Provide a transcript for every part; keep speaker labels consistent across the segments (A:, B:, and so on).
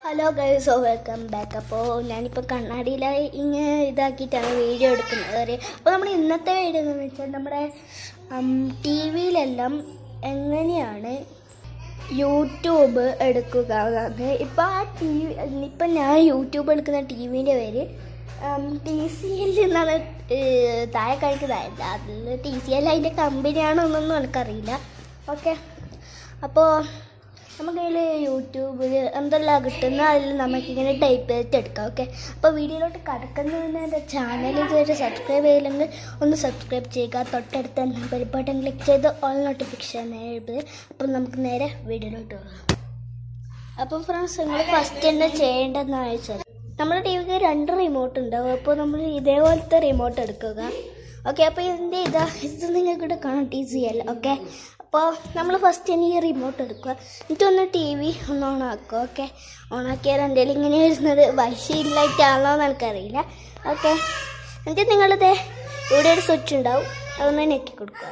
A: hello guys welcome back അപ്പോൾ ഞാനിപ്പോൾ കണ്ണാടിയിൽ ഇങ്ങനെ ഇതാക്കിയിട്ടാണ് വീഡിയോ എടുക്കുന്നത് അപ്പോൾ നമ്മുടെ ഇന്നത്തെ വീഡിയോ എന്ന് വെച്ചാൽ നമ്മുടെ ടി വിയിലെല്ലാം എങ്ങനെയാണ് യൂട്യൂബ് എടുക്കുക എന്നാണ് ഇപ്പോൾ ആ ടി വി ഇപ്പം ഞാൻ യൂട്യൂബ് എടുക്കുന്ന ടി വിൻ്റെ പേര് ടി സി എൽ എന്നാണ് ഏഹ്, താഴെ കഴിക്കുന്നതായില്ല അതിൽ ടി സി എൽ അതിൻ്റെ കമ്പനിയാണോ എന്നൊന്നും എനിക്കറിയില്ല ഓക്കെ അപ്പോൾ നമുക്കതിൽ യൂട്യൂബിൽ എന്തെല്ലാം കിട്ടുന്ന അതിൽ നമുക്കിങ്ങനെ ടൈപ്പ് ചെയ്തിട്ട് എടുക്കാം ഓക്കെ അപ്പോൾ വീഡിയോയിലോട്ട് കടക്കുന്നതിന് എൻ്റെ ചാനൽ ഇതുവരെ സബ്സ്ക്രൈബ് ചെയ്തില്ലെങ്കിൽ ഒന്ന് സബ്സ്ക്രൈബ് ചെയ്യുക തൊട്ടടുത്ത് തന്നെ ബെൽബട്ടൺ ക്ലിക്ക് ചെയ്ത് ഓൾ നോട്ടിഫിക്കേഷൻ എഴുതുക അപ്പോൾ നമുക്ക് നേരെ വീഡിയോയിലോട്ട് പോകാം അപ്പോൾ ഫ്രണ്ട്സ് നിങ്ങൾ ഫസ്റ്റ് എന്താ ചെയ്യേണ്ടതെന്ന് വെച്ചാൽ നമ്മുടെ ടി വിക്ക് രണ്ട് റിമോട്ട് ഉണ്ടാവും അപ്പോൾ നമ്മൾ ഇതേപോലത്തെ റിമോട്ട് എടുക്കുക ഓക്കെ അപ്പോൾ ഇതിൻ്റെ ഇതാ ഇത് നിങ്ങൾക്കിവിടെ കാണാം ടി സി എൽ ഓക്കെ അപ്പോൾ നമ്മൾ ഫസ്റ്റ് ഇനി ഈ റിമോട്ട് എടുക്കുക എന്നിട്ടൊന്ന് ടി വി ഒന്ന് ഓണാക്കുക ഓക്കെ ഓണാക്കിയാൽ എൻ്റെ കയ്യിൽ ഇങ്ങനെ വരുന്നത് വൈഫൈ ഇല്ലായിട്ടാണോ എന്ന് എനിക്കറിയില്ല ഓക്കെ എന്നിട്ട് നിങ്ങളിത് ഇവിടെ ഒരു സ്വിച്ച് ഉണ്ടാവും അതൊന്ന് ഞെക്കി കൊടുക്കുക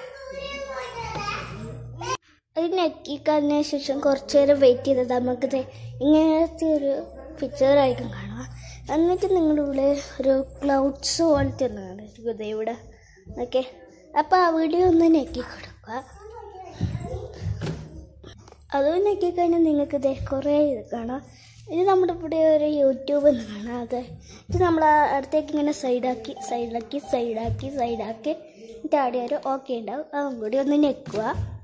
A: അത് ഞെക്കിക്കതിന് ശേഷം കുറച്ച് നേരം വെയിറ്റ് ചെയ്തത് നമുക്കിത് ഇങ്ങനത്തെ ഒരു പിക്ചർ ആയിരിക്കും കാണുക എന്നിട്ട് നിങ്ങളുടെ ഇവിടെ ഒരു ക്ലൗഡ്സ് പോലത്തെ ഒന്ന് കാണിക്കും ദേ ഇവിടെ ഓക്കെ അപ്പോൾ ആ വീഡിയോ ഒന്ന് ഞെക്കി കൊടുക്കുക അത് ഞെക്കിക്കഴിഞ്ഞാൽ നിങ്ങൾക്ക് ഇതേ കുറേ ഇത് കാണാം ഇത് നമ്മുടെ ഇവിടെ ഒരു യൂട്യൂബ് എന്ന് കാണാം അതെ ഇത് നമ്മൾ അടുത്തേക്ക് ഇങ്ങനെ സൈഡാക്കി സൈഡാക്കി സൈഡാക്കി സൈഡാക്കി എന്നിട്ട് ആടെ ഒരു ഓക്കെ ഉണ്ടാവും അതും കൂടി ഒന്ന് ഞെക്കുക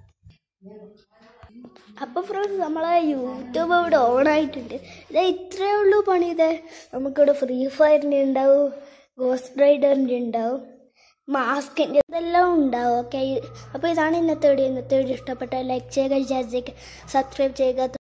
A: അപ്പൊ ഫ്രണ്ട്സ് നമ്മളെ യൂട്യൂബ് ഇവിടെ ഓൺ ആയിട്ടുണ്ട് ഇത് ഇത്രയേ ഉള്ളൂ പണി ഇത് നമുക്കിവിടെ ഫ്രീ ഫയറിൻ്റെ ഉണ്ടാവും ഗോസ്റ്റ് റൈഡറിൻ്റെ ഉണ്ടാവും മാസ്കിൻ്റെ ഇതെല്ലാം ഉണ്ടാവും ഓക്കെ അപ്പോൾ ഇതാണ് ഇന്നത്തെ വീഡിയോ ഇന്നത്തെ വീഡിയോ ഇഷ്ടപ്പെട്ട ലൈക്ക് ചെയ്യുക ഷെയർ ചെയ്യുക സബ്സ്ക്രൈബ് ചെയ്യുക